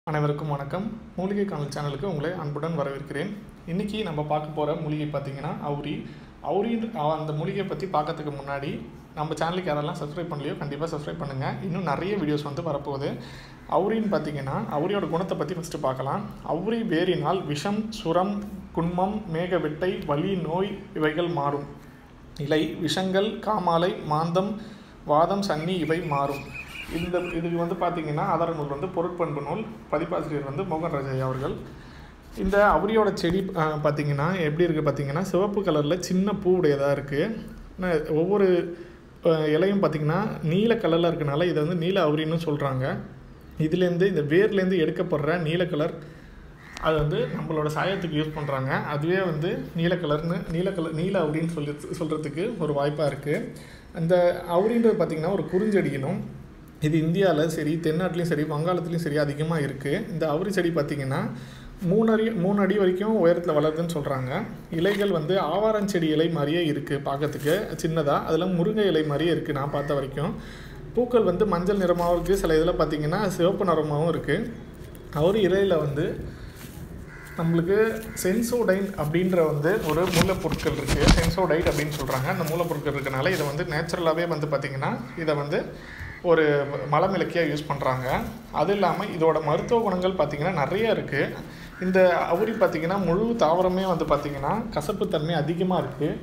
அனைவருக்கும் வணக்கம் மூலிகை காணல் சேனலுக்கு உங்களை அன்புடன் வரவேற்கிறேன் இன்றைக்கி நம்ம பார்க்க போகிற மூலிகை பார்த்திங்கன்னா அவுரி அவுரின்ற அ- அந்த மூலிகையை பற்றி பார்க்கறதுக்கு முன்னாடி நம்ம சேனலுக்கு யாரெல்லாம் சப்ஸ்கிரைப் பண்ணலையோ கண்டிப்பாக சப்ஸ்கிரைப் பண்ணுங்கள் இன்னும் நிறைய வீடியோஸ் வந்து வரப்போகுது அவுரின்னு பார்த்தீங்கன்னா அவுரியோட குணத்தை பற்றி ஃபஸ்ட்டு பார்க்கலாம் அவுரி வேரினால் விஷம் சுரம் குன்மம் மேகவெட்டை வலி நோய் இவைகள் மாறும் இலை விஷங்கள் காமாலை மாந்தம் வாதம் சன்னி இவை மாறும் இந்த இதுக்கு வந்து பார்த்தீங்கன்னா ஆதார நூல் வந்து பொருட்பண்பு நூல் பதிப்பாசிரியர் வந்து மோகன் ராஜையா அவர்கள் இந்த அவரியோட செடி அஹ், பார்த்தீங்கன்னா எப்படி இருக்குது பார்த்தீங்கன்னா சிவப்பு கலரில் சின்ன பூ உடையதாக இருக்குது ஒவ்வொரு அஹ், இலையும் பார்த்தீங்கன்னா நீல கலரில் இருக்கனால இதை வந்து நீல அவுரின்னு சொல்கிறாங்க இதுலேருந்து இந்த வேர்லேருந்து எடுக்கப்படுற நீல கலர் அது வந்து நம்மளோட சாயத்துக்கு யூஸ் பண்ணுறாங்க அதுவே வந்து நீல கலர்னு நீல கலர் நீல அப்படின்னு சொல்லி சொல்கிறதுக்கு ஒரு வாய்ப்பாக இருக்குது அந்த அவுரின்றது பார்த்திங்கன்னா ஒரு குறுஞ்செடியினும் இது இந்தியாவில் சரி தென்னாட்டிலையும் சரி வங்காளத்துலேயும் சரி அதிகமாக இருக்குது இந்த அவுரி செடி பார்த்திங்கன்னா மூணு அடி மூணு அடி வரைக்கும் உயரத்தில் வளருதுன்னு சொல்கிறாங்க இலைகள் வந்து ஆவாரஞ்செடி இலை மாதிரியே இருக்குது பார்க்கறதுக்கு சின்னதாக அதில் முருங்கை இலை மாதிரியே இருக்குது நான் பார்த்த வரைக்கும் பூக்கள் வந்து மஞ்சள் நிறமாகவும் இருக்குது சில இதில் பார்த்திங்கன்னா சிவப்பு நிறமாகவும் இருக்குது அவர் இலையில் வந்து நம்மளுக்கு சென்சோடைன் அப்படின்ற வந்து ஒரு மூலப்பொருட்கள் இருக்குது சென்சோடைட் அப்படின்னு சொல்கிறாங்க அந்த மூலப்பொருட்கள் இருக்கனால இதை வந்து நேச்சுரலாகவே வந்து பார்த்திங்கன்னா இதை வந்து ஒரு மலமிளக்கியாக யூஸ் பண்ணுறாங்க அது இல்லாமல் இதோட மருத்துவ குணங்கள் பார்த்திங்கன்னா நிறைய இருக்குது இந்த அவுரி பார்த்திங்கன்னா முழு தாவரமே வந்து பார்த்திங்கன்னா கசப்புத்தன்மை அதிகமாக இருக்குது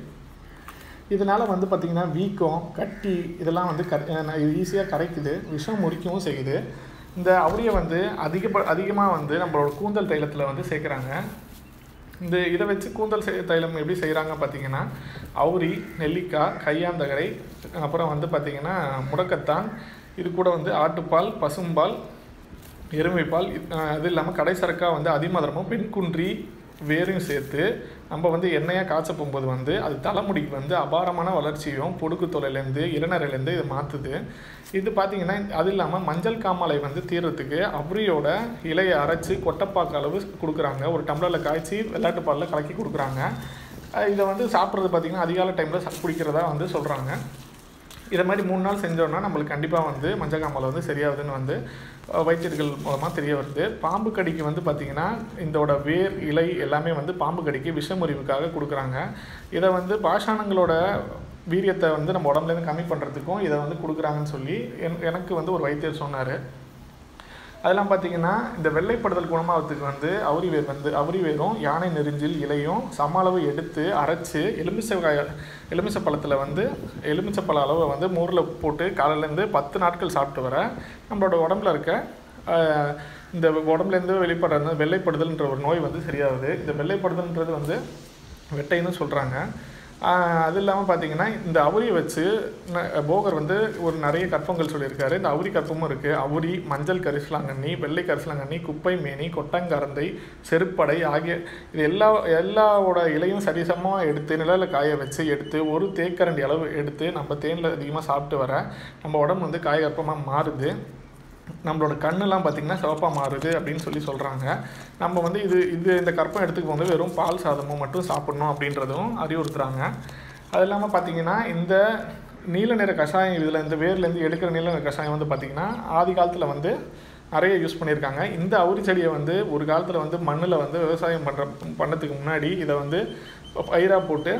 இதனால் வந்து பார்த்திங்கன்னா வீக்கம் கட்டி இதெல்லாம் வந்து கர ஈஸியாக கரைக்குது விஷம் முறிக்கவும் செய்யுது இந்த அவுரியை வந்து அதிக அதிகமாக வந்து நம்மளோட கூந்தல் தைலத்தில் வந்து சேர்க்குறாங்க இந்த இதை வச்சு கூந்தல் செய் தைலம் எப்படி செய்கிறாங்க பார்த்தீங்கன்னா அவுரி நெல்லிக்காய் கையாந்தகரை அப்புறம் வந்து பார்த்திங்கன்னா முடக்கத்தான் இது கூட வந்து ஆட்டுப்பால் பசும்பால் எருமைப்பால் இ- அஹ் அது இல்லாமல் கடைசரக்காக வந்து அதிமதுரமும் பெண்குன்றி வேரையும் சேர்த்து நம்ம வந்து எண்ணெயாக காய்ச்ச போகும்போது வந்து அது தலைமுடிக்கு வந்து அபாரமான வளர்ச்சியும் பொடுக்கு தொலைலேருந்து இளநரையிலேருந்து இது மாற்றுது இது பார்த்திங்கன்னா அது இல்லாமல் மஞ்சள் காமாலை வந்து தீர்றதுக்கு அவ்ரியோட இலையை அரைச்சி கொட்டைப்பாக்கு அளவு கொடுக்குறாங்க ஒரு டம்ளரில் காய்ச்சி வெள்ளாட்டு பாலில் கலக்கி கொடுக்குறாங்க அஹ் இதை வந்து சாப்பிட்றது பார்த்திங்கன்னா அதிகாலை டைமில் குடிக்கிறதா வந்து சொல்கிறாங்க இதை மாதிரி மூணு நாள் செஞ்சோன்னா நம்மளுக்கு கண்டிப்பாக வந்து மஞ்சள் காமாலை வந்து சரியாகுதுன்னு வந்து அஹ், வைத்தியர்கள் மூலமாக தெரிய வருது பாம்பு கடிக்கு வந்து பார்த்திங்கன்னா இதோட வேர் இலை எல்லாமே வந்து பாம்பு கடிக்கு விஷமுறிவுக்காக கொடுக்குறாங்க இதை வந்து பாஷாணங்களோட வீரியத்தை வந்து நம்ம உடம்புலேருந்து கம்மி பண்ணுறதுக்கும் இதை வந்து கொடுக்குறாங்கன்னு சொல்லி என் எனக்கு வந்து ஒரு வைத்தியர் சொன்னார் அதெல்லாம் பார்த்தீங்கன்னா இந்த வெள்ளைப்படுதல் குணமாகறதுக்கு வந்து அவுரி வேர் வந்து அவுரி வேரும் யானை நெரிஞ்சில் இலையும் சம அளவு எடுத்து அரைச்சு எலுமிச்சை காய எலுமிச்சை பழத்தில் வந்து எலுமிச்சை பழ அளவை வந்து மோரில் போட்டு காலையிலேருந்து பத்து நாட்கள் சாப்பிட்டு வர நம்மளோட உடம்புல இருக்க ஆஹ், இந்த உடம்புலேருந்து வெளிப்படுற அந்த வெள்ளைப்படுதல்ன்ற ஒரு நோய் வந்து சரியாகுது இந்த வெள்ளைப்படுதல்ன்றது வந்து வெட்டைன்னு சொல்கிறாங்க அது இல்லாமல் பார்த்தீங்கன்னா இந்த அவுரியை வச்சு ந- போகர் வந்து ஒரு நிறைய கற்பங்கள் சொல்லியிருக்காரு இந்த அவுரி கற்பமும் இருக்குது அவுரி மஞ்சள் கரிசலாங்கண்ணி வெள்ளை கரிசலாங்கண்ணி குப்பை மேனி கொட்டங்கரந்தை செருப்படை ஆகிய இது எல்லா எல்லாவோட இலையும் சரிசமமாக எடுத்து நிழலில் காய வச்சு எடுத்து ஒரு தேக்கரண்டி அளவு எடுத்து நம்ம தேனில் அதிகமாக சாப்பிட்டு வர நம்ம உடம்பு வந்து காய கற்பமாக மாறுது நம்மளோட கண்ணெல்லாம் பார்த்திங்கன்னா சிவப்பாக மாறுது அப்படின்னு சொல்லி சொல்கிறாங்க நம்ம வந்து இது இது இந்த கற்பம் எடுத்துக்கும் போது வெறும் பால் சாதமும் மட்டும் சாப்பிடணும் அப்படின்றதும் அறிவுறுத்துறாங்க அது இல்லாமல் பார்த்தீங்கன்னா இந்த நீல நிற கஷாயம் இதில் இந்த வேர்லேருந்து எடுக்கிற நீல நிற கஷாயம் வந்து பார்த்திங்கன்னா ஆதி காலத்தில் வந்து நிறைய யூஸ் பண்ணியிருக்காங்க இந்த அவுரி செடியை வந்து ஒரு காலத்தில் வந்து மண்ணில் வந்து விவசாயம் பண்ணுற பண்ணதுக்கு முன்னாடி இதை வந்து பயிராக போட்டு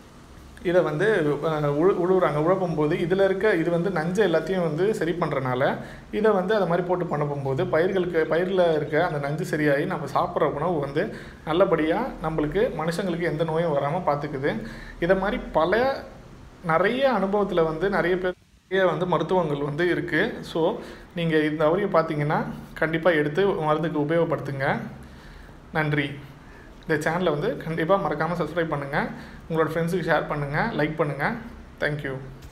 இதை வந்து அஹ், உழு உழுவுறாங்க உழப்பும் போது இதில் இருக்க இது வந்து நஞ்சை எல்லாத்தையும் வந்து சரி பண்ணுறனால இதை வந்து அதை மாதிரி போட்டு பண்ண போகும்போது பயிர்களுக்கு பயிரில் இருக்க அந்த நஞ்சு சரியாகி நம்ம சாப்பிட்ற உணவு வந்து நல்லபடியாக நம்மளுக்கு மனுஷங்களுக்கு எந்த நோயும் வராமல் பார்த்துக்குது இதை மாதிரி பல நிறைய அனுபவத்தில் வந்து நிறைய பேர் நிறைய வந்து மருத்துவங்கள் வந்து இருக்குது ஸோ நீங்கள் இந்த அவரியை பார்த்தீங்கன்னா கண்டிப்பாக எடுத்து மருந்துக்கு உபயோகப்படுத்துங்க நன்றி இந்த சேனலை வந்து கண்டிப்பாக மறக்காமல் சப்ஸ்கிரைப் பண்ணுங்கள் உங்களோட ஃப்ரெண்ட்ஸுக்கு ஷேர் பண்ணுங்கள் லைக் பண்ணுங்கள் தேங்க்யூ